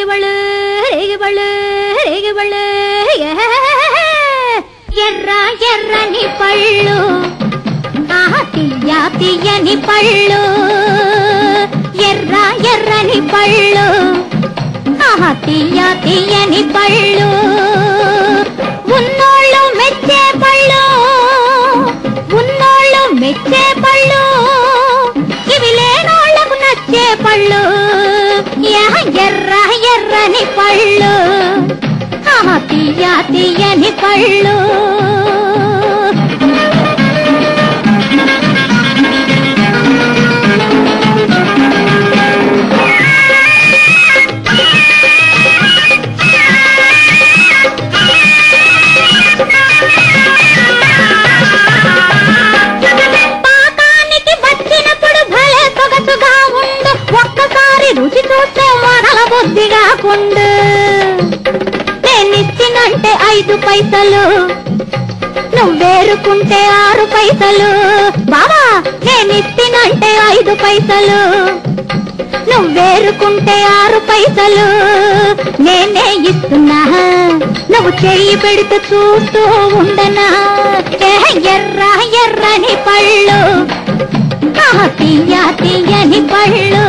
రేగిబళ్ళు రేగిబళ్ళు రేగిబళ్ళు ఏ, ఎర్ర ఎర్రని పళ్ళు ఆహా తీయ తీయని పళ్ళు ఎర్ర ఎర్రని పళ్ళు ఆహా తీయ తీయని పళ్ళు ఉన్నోళ్ళు మెచ్చే పళ్ళు ఉన్నోళ్ళు మెచ్చే పళ్ళు ఇవి లేనోళ్ళకు నచ్చే పళ్ళు యా ఎర్ర ఎర్రని పళ్ళు ఆహా తీయ తీయని పళ్ళు పాకానికి వచ్చినప్పుడు భలే సొగసుగా ఉండు ఒక్కసారి రుచి చూస్తే మరల బుద్ధిగా కుండు నేనిచ్చినంటే ఐదు పైసలు నువ్వేరుకుంటే ఆరు పైసలు బావా నేనిచ్చినంటే ఐదు పైసలు నువ్వేరుకుంటే ఆరు పైసలు నేనే ఇస్తున్నా నువ్వు చెయ్యి పెడితే చూస్తూ ఉండనా ఏ ఎర్ర ఎర్రని పళ్ళు ఆహా, తీయ తీయని పళ్ళు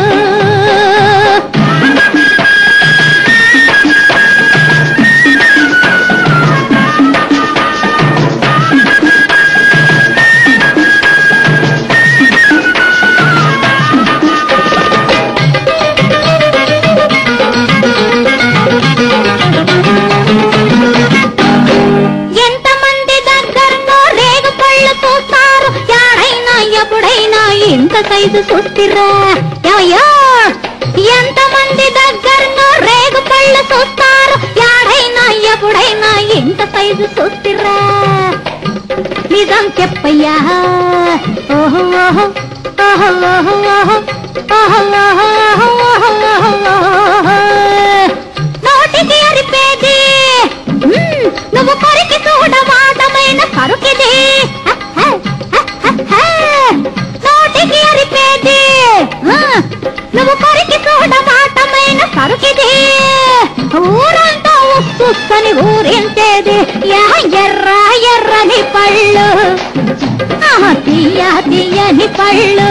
ఎంతమంది దగ్గరలో రేగు పళ్ళు చూస్తారు యాడైనా ఎప్పుడైనా ఇంత సైజు చూస్తురా యా ఎంతమంది దగ్గరలో రేగు పళ్ళు చూస్తారు యాడైనా ఎప్పుడైనా ఇంత సైజు చూస్తురా నిజం చెప్పయ్యా ఓహో ఓహో ఓహో ఓహో ఓహో ఓహో ఓహో ఓహో ఓహో నోటికి అరిపేది మ్మ్, నువ్వు కొరికి చూడవాటమైన సరుకిది నోటికి అరిపేది ఆ, నువ్వు కొరికి చూడవాటమైన సరుకిది ఊరంతా ఉస్సుని ఊరించేది యా ఎర్ర ఎర్రని పళ్ళు ఆహా, తీయ తీయని పళ్ళు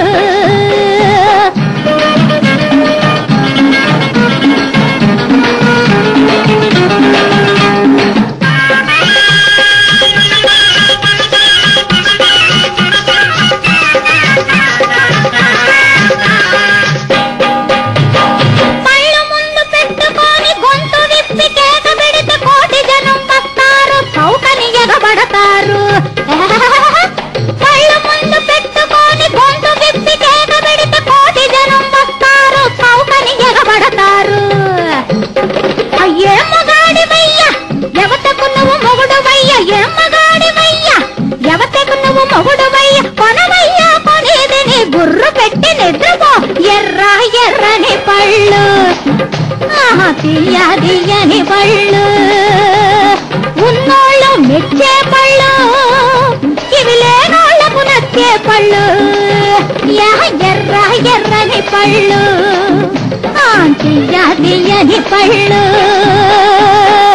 పళ్ళు ముందు పెట్టుకొని గొంతు విప్పి కేక పెడితే కోటి జనం వస్తారు చౌకని ఎగబడతారు పళ్ళు ముందు పెట్టుకొని గొంతు విప్పి కేక పెడితే కోటి జనం వస్తారు చౌకని ఎగబడతారు అయ్యే మగాడివయ్యా ఎవతకు నువ్వు మొగుడువయ్యా ఏ మగాడివయ్యా ఎవతకు నువ్వు మొగుడువయ్యా కొనవయ్యా కొనేది నీ బుర్రు పెట్టి నిద్రపో ఎర్ర ఎర్రని పళ్ళు ఆహా తీయ తీయని పళ్ళు ఉన్నోళ్ళు మెచ్చే పళ్ళు ఇవి లేనోళ్ళకు నచ్చే పళ్ళు యా ఎర్ర ఎర్రని పళ్ళు ఆ తీయ తీయని పళ్ళు